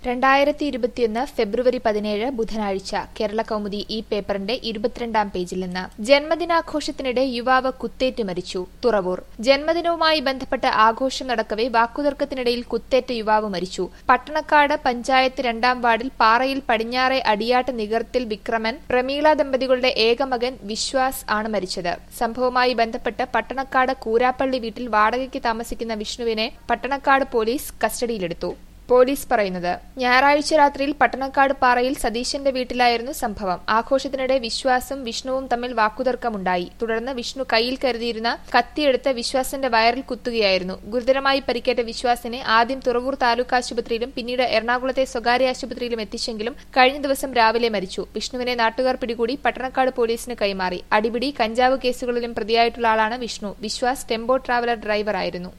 രണ്ടായിരത്തി ഇരുപത്തിയൊന്ന് ഫെബ്രുവരി പതിനേഴ് ബുധനാഴ്ച കേരള കൗമുദി ഈ പേപ്പറിന്റെ ഇരുപത്തിരണ്ടാം പേജിൽ നിന്ന് ജന്മദിനാഘോഷത്തിനിടെ യുവാവ് കുത്തേറ്റ് മരിച്ചു തുറവൂർ ജന്മദിനവുമായി ബന്ധപ്പെട്ട ആഘോഷം നടക്കവെ വാക്കുതർക്കത്തിനിടയിൽ കുത്തേറ്റ യുവാവ് മരിച്ചു പട്ടണക്കാട് പഞ്ചായത്ത് രണ്ടാം വാർഡിൽ പാറയിൽ പടിഞ്ഞാറെ അടിയാട്ട് നികർത്തിൽ വിക്രമൻ പ്രമീള ദമ്പതികളുടെ ഏകമകൻ വിശ്വാസ് ആണ് മരിച്ചത് സംഭവവുമായി ബന്ധപ്പെട്ട് പട്ടണക്കാട് കൂരാപ്പള്ളി വീട്ടിൽ വാടകയ്ക്ക് താമസിക്കുന്ന വിഷ്ണുവിനെ പട്ടണക്കാട് പോലീസ് കസ്റ്റഡിയിലെടുത്തു പോലീസ് പറയുന്നത് ഞായറാഴ്ച രാത്രിയിൽ പട്ടണക്കാട് പാറയിൽ സതീശന്റെ വീട്ടിലായിരുന്നു സംഭവം ആഘോഷത്തിനിടെ വിശ്വാസും വിഷ്ണുവും തമ്മിൽ വാക്കുതർക്കമുണ്ടായി തുടർന്ന് വിഷ്ണു കയ്യിൽ കരുതിയിരുന്ന കത്തിയെടുത്ത് വിശ്വാസിന്റെ വയറിൽ കുത്തുകയായിരുന്നു ഗുരുതരമായി പരിക്കേറ്റ വിശ്വാസിനെ ആദ്യം തുറവൂർ താലൂക്ക് ആശുപത്രിയിലും പിന്നീട് എറണാകുളത്തെ സ്വകാര്യ ആശുപത്രിയിലും എത്തിച്ചെങ്കിലും കഴിഞ്ഞ ദിവസം രാവിലെ മരിച്ചു വിഷ്ണുവിനെ നാട്ടുകാർ പിടികൂടി പട്ടണക്കാട് പോലീസിന് കൈമാറി അടിപിടി കഞ്ചാവ് കേസുകളിലും പ്രതിയായിട്ടുള്ള ആളാണ് വിഷ്ണു വിശ്വാസ് ടെമ്പോ ട്രാവലർ ഡ്രൈവറായിരുന്നു